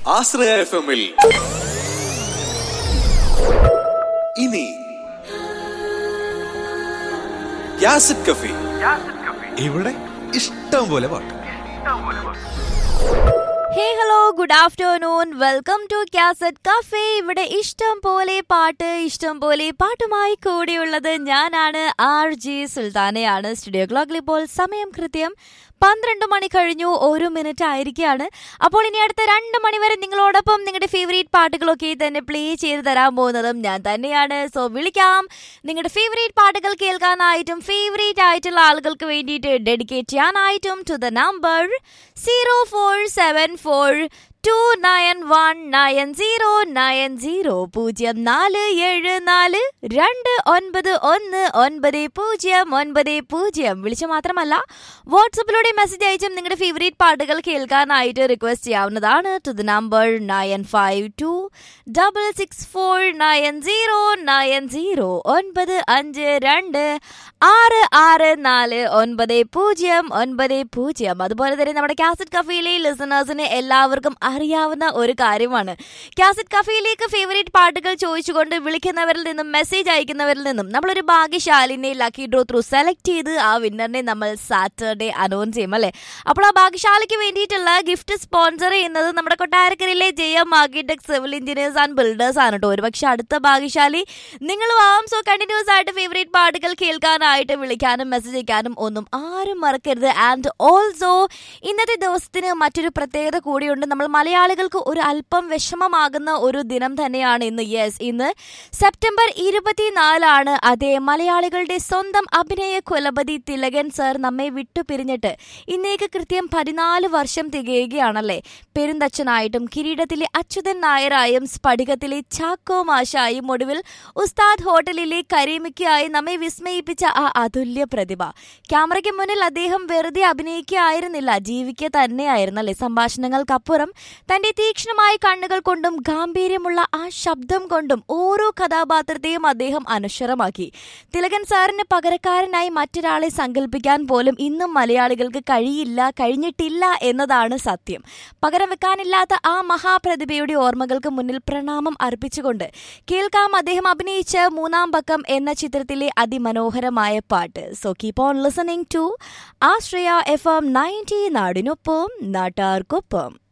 ആശ്രയ F എമ്മിൽ ഇനി യാസിഡ് കഫി ഇവിടെ ഇഷ്ടം പോലെ പാട്ട് hey hello good afternoon welcome to cassette cafe ഇവിടെ ഇഷ്ടം പോലെ പാട്ട് ഇഷ്ടം പോലെ പാട്ടുമായി കൂടിയുള്ളത് ഞാനാണ് ആർ ജി സുൽത്താനയാണ് സ്റ്റുഡിയോ ക്ലോക്കിൽ ഇപ്പോൾ സമയം കൃത്യം പന്ത്രണ്ട് മണി കഴിഞ്ഞു ഒരു മിനിറ്റ് ആയിരിക്കുകയാണ് അപ്പോൾ ഇനി അടുത്ത രണ്ട് മണി വരെ നിങ്ങളോടൊപ്പം നിങ്ങളുടെ ഫേവറേറ്റ് പാട്ടുകളൊക്കെ തന്നെ പ്ലേ ചെയ്ത് തരാൻ പോകുന്നതും ഞാൻ തന്നെയാണ് സോ വിളിക്കാം നിങ്ങളുടെ ഫേവറേറ്റ് പാട്ടുകൾ കേൾക്കാനായിട്ടും ഫേവറേറ്റ് ആയിട്ടുള്ള ആളുകൾക്ക് വേണ്ടിയിട്ട് ഡെഡിക്കേറ്റ് ചെയ്യാനായിട്ടും to the number zero four seven four two nine one nine zero nine zero പൂജ്യം നാല് ഏഴ് നാല് രണ്ട് ഒൻപത് ഒന്ന് ഒൻപത് പൂജ്യം ഒൻപത് പൂജ്യം വിളിച്ച് മാത്രമല്ല വാട്സപ്പിലൂടെ മെസ്സേജ് അയച്ചും നിങ്ങളുടെ ഫേവറേറ്റ് പാട്ടുകൾ കേൾക്കാനായിട്ട് റിക്വസ്റ്റ് ചെയ്യാവുന്നതാണ് to the number nine five two double six four nine zero nine zero ഒൻപത് അഞ്ച് രണ്ട് ആറ് ആറ് നാല് ഒൻപത് പൂജ്യം ഒൻപത് പൂജ്യം അതുപോലെ തന്നെ നമ്മുടെ കാസറ്റ് കഫയിലെ ലിസണേഴ്സിന് എല്ലാവർക്കും അറിയാവുന്ന ഒരു കാര്യമാണ് കാസറ്റ് കഫയിലേക്ക് ഫേവറേറ്റ് പാട്ടുകൾ ചോദിച്ചുകൊണ്ട് വിളിക്കുന്നവരിൽ നിന്നും മെസ്സേജ് അയക്കുന്നവരിൽ നിന്നും നമ്മളൊരു ഭാഗ്യശാലിനെ ലക്കി ഡ്രോ ത്രൂ സെലക്ട് ചെയ്ത് ആ വിന്നറിനെ നമ്മൾ സാറ്റർഡേ അനൗൺസ് ചെയ്യും അല്ലേ അപ്പോൾ ആ ഭാഗ്യശാലിക്ക് വേണ്ടിയിട്ടുള്ള ഗിഫ്റ്റ് സ്പോൺസർ ചെയ്യുന്നത് നമ്മുടെ കൊട്ടാരക്കരയിലെ J M architect civil engineers and builders ആണ് കേട്ടോ ഒരുപക്ഷെ അടുത്ത ഭാഗ്യശാലി നിങ്ങളും ആവാം സോ കണ്ടിന്യൂസ് ആയിട്ട് ഫേവറേറ്റ് പാട്ടുകൾ കേൾക്കാനായിട്ട് വിളിക്കാനും മെസ്സേജ് അയക്കാനും ഒന്നും ആരും മറക്കരുത് ആൻഡ് ഓൾസോ ഇന്നത്തെ ദിവസത്തിന് മറ്റൊരു പ്രത്യേകത കൂടിയുണ്ട് നമ്മൾ മലയാളികൾക്ക് ഒരു അല്പം വിഷമമാകുന്ന ഒരു ദിനം തന്നെയാണ് ഇന്ന് യെസ് ഇന്ന് സെപ്റ്റംബർ ഇരുപത്തിനാലാണ് അതേ മലയാളികളുടെ സ്വന്തം അഭിനയ കുലപതി തിലകൻ സർ നമ്മെ വിട്ടുപിരിഞ്ഞിട്ട് ഇന്നേക്ക് കൃത്യം പതിനാല് വർഷം തികയുകയാണല്ലേ പെരുന്തച്ഛനായിട്ടും കിരീടത്തിലെ അച്യുതൻ നായരായും സ്ഫടികത്തിലെ ചാക്കോ മാഷായും ഒടുവിൽ ഉസ്താദ് ഹോട്ടലിലെ കരീമിക്കായി നമ്മെ വിസ്മയിപ്പിച്ച ആ അതുല്യ പ്രതിഭ ക്യാമറയ്ക്ക് മുന്നിൽ അദ്ദേഹം വെറുതെ അഭിനയിക്കുകയായിരുന്നില്ല ജീവിക്കുക തന്നെയായിരുന്നല്ലേ സംഭാഷണങ്ങൾക്കപ്പുറം തന്റെ തീക്ഷ്ണമായ കണ്ണുകൾ കൊണ്ടും ഗാംഭീര്യമുള്ള ആ ശബ്ദം കൊണ്ടും ഓരോ കഥാപാത്രത്തെയും അദ്ദേഹം അനശ്വരമാക്കി തിലകൻ സാറിന് പകരക്കാരനായി മറ്റൊരാളെ സങ്കല്പിക്കാൻ പോലും ഇന്നും മലയാളികൾക്ക് കഴിയില്ല കഴിഞ്ഞിട്ടില്ല എന്നതാണ് സത്യം പകരം വെക്കാനില്ലാത്ത ആ മഹാപ്രതിഭയുടെ ഓർമ്മകൾക്ക് മുന്നിൽ പ്രണാമം അർപ്പിച്ചുകൊണ്ട് കേൾക്കാം അദ്ദേഹം അഭിനയിച്ച മൂന്നാം പക്കം എന്ന ചിത്രത്തിലെ അതിമനോഹരമായ പാട്ട് so keep on listening to Ashraya F M ninety നാടിനൊപ്പം നാട്ടാർക്കൊപ്പം